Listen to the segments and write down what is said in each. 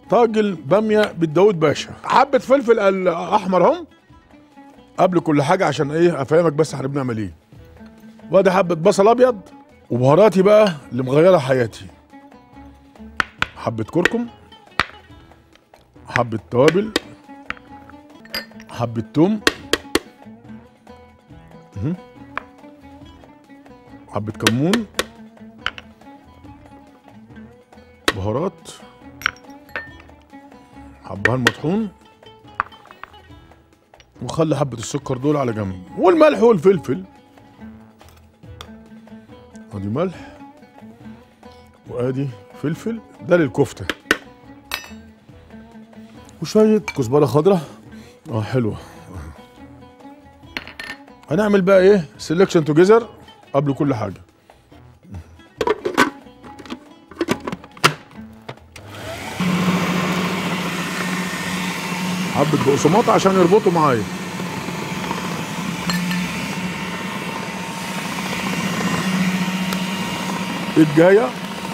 طاجن باميه بالداود باشا حبه فلفل ال- احمر اهم قبل كل حاجه عشان ايه افهمك بس احنا بنعمل ايه وادي حبه بصل ابيض وبهاراتي بقى اللي مغيره حياتي حبه كركم حبه توابل حبه توم مهم. حبه كمون بهارات حبهان مطحون وخلي حبة السكر دول على جنب والملح والفلفل ادي ملح وادي فلفل ده للكفتة وشوية كزبرة خضراء اه حلوة هنعمل بقى ايه سelection توجذر قبل كل حاجة حبة بقسماط عشان يربطوا معايا الجاية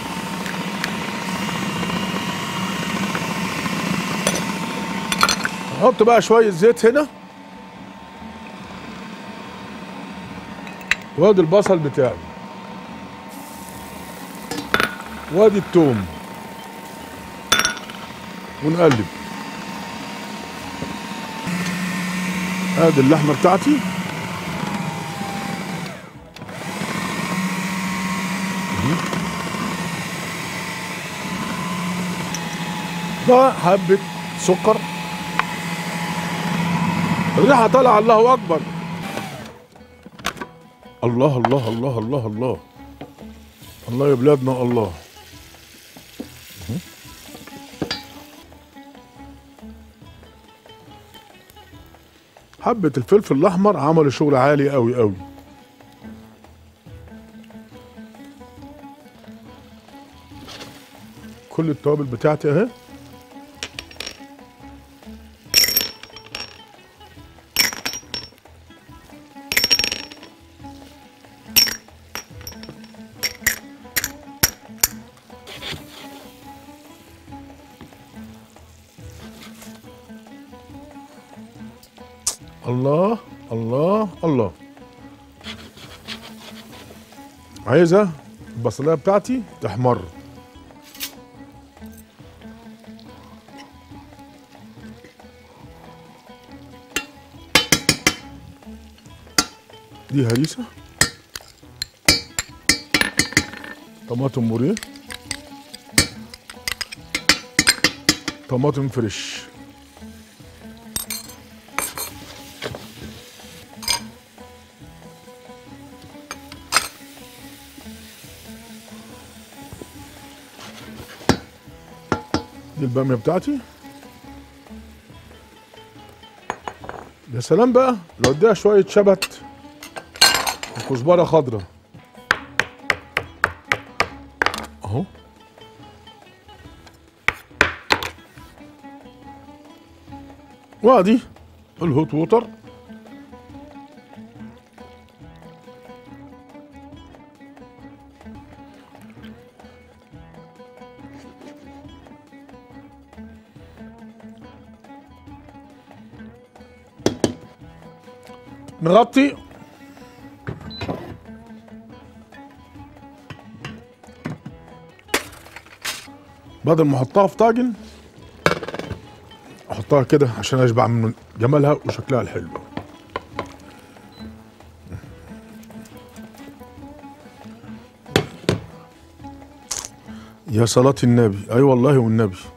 نحط بقى شوية زيت هنا وادي البصل بتاعي وادي التوم ونقلب ادي اللحمه بتاعتي ده حبه سكر الريحه طالعه الله اكبر الله الله الله الله الله الله يا بلادنا الله حبة الفلفل الأحمر عملوا شغل عالي أوي أوي كل التوابل بتاعتي أهي الله الله الله عايزة البصلية بتاعتي تحمر دي هريسة طماطم بوريه طماطم فريش دي الباميه بتاعتي يا سلام بقى لو اديها شويه شبت وكزبره خضراء اهو وادي الهوت ووتر نغطي بدل ما احطها في طاجن احطها كده عشان اشبع من جمالها وشكلها الحلو يا صلاة النبي اي أيوة والله والنبي